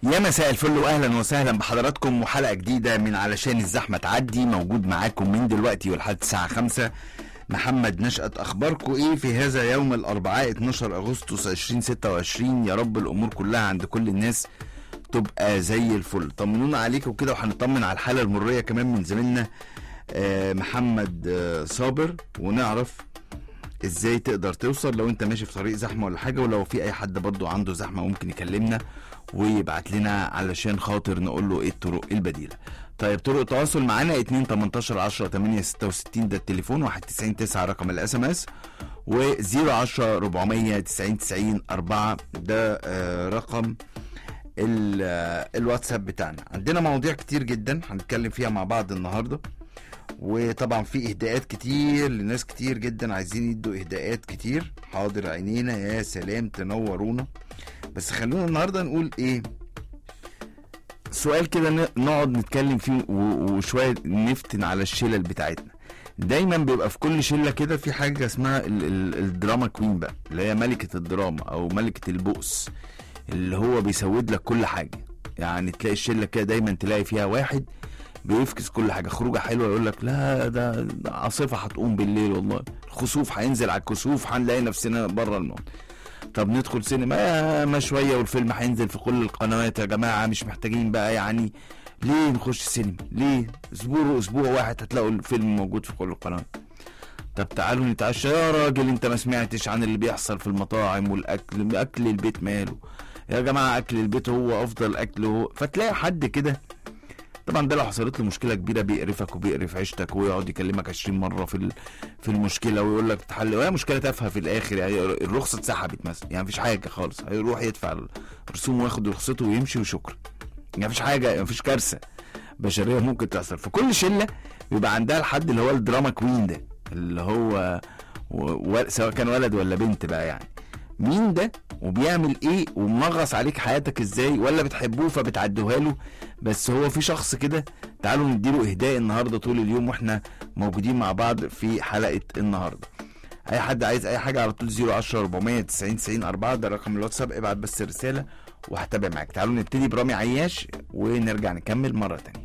يا مساء الفل واهلا وسهلا بحضراتكم وحلقه جديده من علشان الزحمه تعدي موجود معاكم من دلوقتي ولحد الساعه 5 محمد نشأت اخباركم ايه في هذا يوم الاربعاء 12 اغسطس 2026 يا رب الامور كلها عند كل الناس تبقى زي الفل طمنونا عليكم كده وهنطمن على الحاله المريه كمان من زميلنا آه، محمد آه، صابر ونعرف ازاي تقدر توصل لو انت ماشي في طريق زحمه ولا حاجه ولو في اي حد برضو عنده زحمه ممكن يكلمنا ويبعت لنا علشان خاطر نقول له ايه الطرق البديله طيب طرق التواصل معانا 2 18 10 8 66 ده التليفون 91 9 رقم الاس ام اس و 010 490 90 4 ده آه، رقم ال- آه، الواتساب بتاعنا عندنا مواضيع كتير جدا هنتكلم فيها مع بعض النهارده وطبعا في اهداءات كتير لناس كتير جدا عايزين يدوا اهداءات كتير حاضر عينينا يا سلام تنورونا بس خلونا النهارده نقول ايه سؤال كده ن- نقعد نتكلم فيه و- وشويه نفتن على الشلل بتاعتنا دايما بيبقى في كل شله كده في حاجه اسمها ال- ال- الدراما كوين بقى اللي هي ملكه الدراما او ملكه البؤس اللي هو بيسود لك كل حاجه يعني تلاقي الشله كده دايما تلاقي فيها واحد بيفكس كل حاجه خروجه حلوه يقول لك لا ده ده عاصفه هتقوم بالليل والله الخسوف هينزل على الكسوف هنلاقي نفسنا بره الموت طب ندخل سينما يا ما شويه والفيلم هينزل في كل القنوات يا جماعه مش محتاجين بقى يعني ليه نخش سينما ليه اسبوع اسبوع واحد هتلاقوا الفيلم موجود في كل القنوات طب تعالوا نتعشى يا راجل انت ما سمعتش عن اللي بيحصل في المطاعم والاكل اكل البيت ماله يا جماعه اكل البيت هو افضل اكل هو فتلاقي حد كده طبعا ده لو حصلت له مشكله كبيره بيقرفك وبيقرف عيشتك ويقعد يكلمك 20 مره في ال- في المشكله ويقول لك تحل وهي مشكله تافهه في الاخر يعني الرخصه اتسحبت مثلا يعني مفيش حاجه خالص هيروح يدفع الرسوم وياخد رخصته ويمشي وشكرا يعني مفيش حاجه مفيش كارثه بشريه ممكن تحصل فكل شله بيبقى عندها الحد اللي هو الدراما كوين ده اللي هو و... و... سواء كان ولد ولا بنت بقى يعني مين ده وبيعمل ايه ومنغص عليك حياتك ازاي ولا بتحبوه فبتعدوها له بس هو في شخص كده تعالوا نديله اهداء النهارده طول اليوم واحنا موجودين مع بعض في حلقه النهارده اي حد عايز اي حاجه على طول 010 490 90 4 ده رقم الواتساب ابعت بس رساله وهتابع معاك تعالوا نبتدي برامي عياش ونرجع نكمل مره تانية